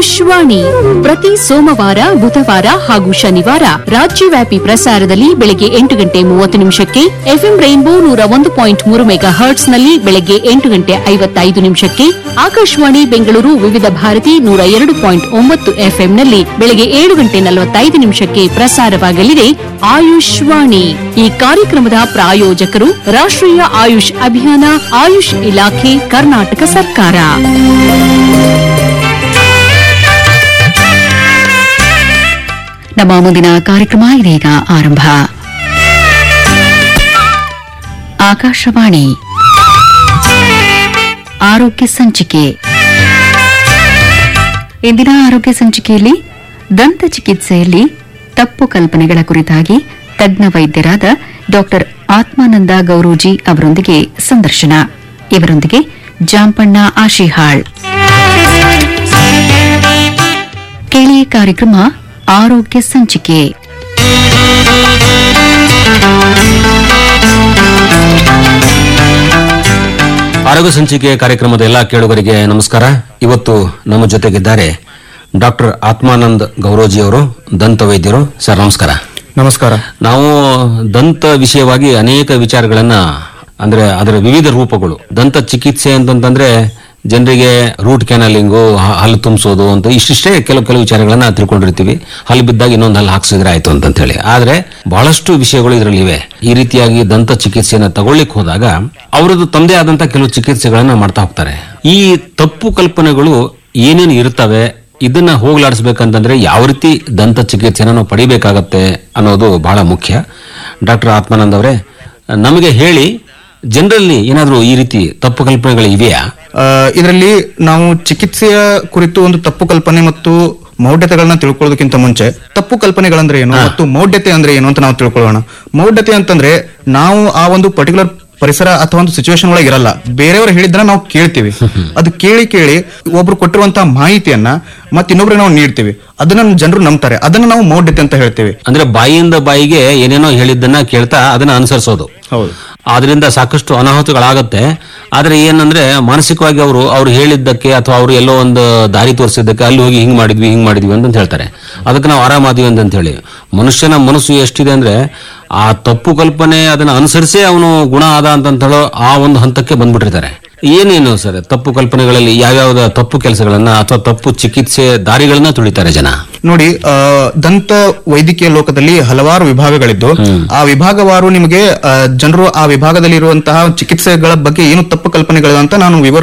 ಆಯುಷ್ವಾಣಿ ಪ್ರತಿ ಸೋಮವಾರ ಬುಧವಾರ ಹಾಗೂ ಶನಿವಾರ ರಾಜ್ಯವ್ಯಾಪಿ ಪ್ರಸಾರದಲ್ಲಿ ಬೆಳಗ್ಗೆ ಎಂಟು ಗಂಟೆ ಮೂವತ್ತು ನಿಮಿಷಕ್ಕೆ ಎಫ್ಎಂ ರೈನ್ಬೋ ನೂರ ಒಂದು ಪಾಯಿಂಟ್ ಮೂರು ಮೆಗಾ ಹರ್ಟ್ಸ್ನಲ್ಲಿ ಬೆಳಗ್ಗೆ ಎಂಟು ಗಂಟೆ ಐವತ್ತೈದು ನಿಮಿಷಕ್ಕೆ ಆಕಾಶವಾಣಿ ಬೆಂಗಳೂರು ವಿವಿಧ ಭಾರತಿ ನೂರ ಎರಡು ಪಾಯಿಂಟ್ ಒಂಬತ್ತು ಎಫ್ಎಂನಲ್ಲಿ ಬೆಳಗ್ಗೆ ಏಳು ಗಂಟೆ ನಲವತ್ತೈದು ನಿಮಿಷಕ್ಕೆ ಪ್ರಸಾರವಾಗಲಿದೆ ಆಯುಷ್ವಾಣಿ ಈ ಕಾರ್ಯಕ್ರಮದ ಪ್ರಾಯೋಜಕರು ರಾಷ್ಟ್ರೀಯ ಆಯುಷ್ ಅಭಿಯಾನ ಆಯುಷ್ ಇಲಾಖೆ ಕರ್ನಾಟಕ ಸರ್ಕಾರ ನಮ್ಮ ಮುಂದಿನ ಕಾರ್ಯಕ್ರಮ ಇದೀಗ ಆರಂಭ ಆಕಾಶವಾಣಿ ಆರೋಗ್ಯ ಸಂಚಿಕೆ ಇಂದಿನ ಆರೋಗ್ಯ ಸಂಚಿಕೆಯಲ್ಲಿ ದಂತ ಚಿಕಿತ್ಸೆಯಲ್ಲಿ ತಪ್ಪು ಕಲ್ಪನೆಗಳ ಕುರಿತಾಗಿ ತಜ್ಞ ವೈದ್ಯರಾದ ಡಾಕ್ಟರ್ ಆತ್ಮಾನಂದ ಗೌರೂಜಿ ಅವರೊಂದಿಗೆ ಸಂದರ್ಶನ ಇವರೊಂದಿಗೆ ಜಾಂಪಣ್ಣ ಆಶಿಹಾಳ್ ಕೇಳಿ ಕಾರ್ಯಕ್ರಮ ಆರೋಗ್ಯ ಸಂಚಿಕೆ ಆರೋಗ್ಯ ಸಂಚಿಕೆ ಕಾರ್ಯಕ್ರಮದ ಎಲ್ಲಾ ಕೇಳುಗರಿಗೆ ನಮಸ್ಕಾರ ಇವತ್ತು ನಮ್ಮ ಜೊತೆಗಿದ್ದಾರೆ ಡಾಕ್ಟರ್ ಆತ್ಮಾನಂದ್ ಗೌರೋಜಿ ಅವರು ದಂತ ವೈದ್ಯರು ಸರ್ ನಮಸ್ಕಾರ ನಮಸ್ಕಾರ ನಾವು ದಂತ ವಿಷಯವಾಗಿ ಅನೇಕ ವಿಚಾರಗಳನ್ನ ಅಂದ್ರೆ ಅದರ ವಿವಿಧ ರೂಪಗಳು ದಂತ ಚಿಕಿತ್ಸೆ ಅಂತಂತಂದ್ರೆ ಜನರಿಗೆ ರೂಟ್ ಕ್ಯಾನಲಿಂಗು ಹ- ಹಲ್ಲು ತುಂಬಿಸೋದು ಅಂತ ಇಷ್ಟಿಷ್ಟೇ ಕೆಲವು ಕೆಲವು ವಿಚಾರಗಳನ್ನ ತಿಳ್ಕೊಂಡಿರ್ತೀವಿ ಹಲ್ಲು ಬಿದ್ದಾಗ ಇನ್ನೊಂದು ಹಲ್ಲು ಹಾಕ್ಸಿದ್ರೆ ಆಯ್ತು ಅಂತ ಹೇಳಿ ಆದ್ರೆ ಬಹಳಷ್ಟು ವಿಷಯಗಳು ಇದರಲ್ಲಿ ಇವೆ ಈ ರೀತಿಯಾಗಿ ದಂತ ಚಿಕಿತ್ಸೆಯನ್ನ ತಗೊಳ್ಳಿಕ್ ಹೋದಾಗ ಅವರದ್ದು ತಮ್ಮದೇ ಆದಂತ ಕೆಲವು ಚಿಕಿತ್ಸೆಗಳನ್ನ ಮಾಡ್ತಾ ಹೋಗ್ತಾರೆ ಈ ತಪ್ಪು ಕಲ್ಪನೆಗಳು ಏನೇನು ಇರ್ತವೆ ಇದನ್ನ ಹೋಗ್ಲಾಡಿಸ್ಬೇಕಂತಂದ್ರೆ ಯಾವ ರೀತಿ ದಂತ ಚಿಕಿತ್ಸೆನ ನಾವು ಪಡಿಬೇಕಾಗತ್ತೆ ಅನ್ನೋದು ಬಹಳ ಮುಖ್ಯ ಡಾಕ್ಟರ್ ಆತ್ಮಾನಂದ್ ಅವರೇ ನಮಗೆ ಹೇಳಿ ಜನರಲ್ಲಿ ಏನಾದರೂ ಈ ರೀತಿ ತಪ್ಪು ಕಲ್ಪನೆಗಳು ಇವೆಯಾ ಇದರಲ್ಲಿ ನಾವು ಚಿಕಿತ್ಸೆಯ ಕುರಿತು ಒಂದು ತಪ್ಪು ಕಲ್ಪನೆ ಮತ್ತು ಮೌಢ್ಯತೆಗಳನ್ನ ತಿಳ್ಕೊಳ್ಳೋದಕ್ಕಿಂತ ಮುಂಚೆ ತಪ್ಪು ಕಲ್ಪನೆಗಳಂದ್ರೆ ಏನು ಮತ್ತು ಮೌಢ್ಯತೆ ಅಂದ್ರೆ ಏನು ಅಂತ ನಾವು ತಿಳ್ಕೊಳ್ಳೋಣ ಮೌಢ್ಯತೆ ಅಂತಂದ್ರೆ ನಾವು ಆ ಒಂದು ಪರ್ಟಿಕ್ಯುಲರ್ ಪರಿಸರ ಅಥವಾ ಒಂದು ಸಿಚುವೇಶನ್ ಒಳಗೆ ಇರಲ್ಲ ಬೇರೆಯವರು ಹೇಳಿದ್ರೆ ನಾವು ಕೇಳ್ತೀವಿ ಅದು ಕೇಳಿ ಕೇಳಿ ಒಬ್ರು ಕೊಟ್ಟಿರುವಂತಹ ಮಾಹಿತಿಯನ್ನ ಮತ್ತೆ ಇನ್ನೊಬ್ರಿಗೆ ನಾವು ನೀಡ್ತೀವಿ ಅದನ್ನ ಜನರು ನಂಬ್ತಾರೆ ಅದನ್ನ ನಾವು ಮೌಢ್ಯತೆ ಅಂತ ಹೇಳ್ತೀವಿ ಅಂದ್ರೆ ಬಾಯಿಯಿಂದ ಬಾಯಿಗೆ ಏನೇನೋ ಹೇಳಿದ್ದನ್ನ ಕೇಳ್ತಾ ಅದನ್ನ ಅನುಸರಿಸೋದು ಹೌದು ಆದ್ರಿಂದ ಸಾಕಷ್ಟು ಅನಾಹುತಗಳಾಗತ್ತೆ ಆದ್ರೆ ಏನಂದ್ರೆ ಮಾನಸಿಕವಾಗಿ ಅವರು ಅವ್ರು ಹೇಳಿದ್ದಕ್ಕೆ ಅಥವಾ ಅವರು ಎಲ್ಲೋ ಒಂದು ದಾರಿ ತೋರಿಸಿದ್ದಕ್ಕೆ ಅಲ್ಲಿ ಹೋಗಿ ಹಿಂಗ್ ಮಾಡಿದ್ವಿ ಹಿಂಗ್ ಮಾಡಿದ್ವಿ ಅಂತ ಹೇಳ್ತಾರೆ ಅದಕ್ಕೆ ನಾವು ಆರಾಮಾದ್ವಿ ಅಂತ ಹೇಳಿ ಮನುಷ್ಯನ ಮನಸ್ಸು ಎಷ್ಟಿದೆ ಅಂದ್ರೆ ಆ ತಪ್ಪು ಕಲ್ಪನೆ ಅದನ್ನ ಅನುಸರಿಸೇ ಅವನು ಗುಣ ಆದ ಅಂತ ಹೇಳೋ ಆ ಒಂದು ಹಂತಕ್ಕೆ ಬಂದ್ಬಿಟ್ಟಿರ್ತಾರೆ ಏನೇನು ಸರ್ ತಪ್ಪು ಕಲ್ಪನೆಗಳಲ್ಲಿ ಯಾವ್ಯಾವ ತಪ್ಪು ಕೆಲಸಗಳನ್ನ ಅಥವಾ ತಪ್ಪು ಚಿಕಿತ್ಸೆ ದಾರಿಗಳನ್ನ ತುಳಿತಾರೆ ಜನ ನೋಡಿ ಆ, ದಂತ ವೈದ್ಯಕೀಯ ಲೋಕದಲ್ಲಿ ಹಲವಾರು ವಿಭಾಗಗಳಿದ್ದು ಆ ವಿಭಾಗವಾರು ನಿಮಗೆ ಜನರು ಆ ವಿಭಾಗದಲ್ಲಿ ಇರುವಂತಹ ಚಿಕಿತ್ಸೆಗಳ ಬಗ್ಗೆ ಏನು ತಪ್ಪು ಕಲ್ಪನೆಗಳು ಅಂತ ನಾನು ವಿವರ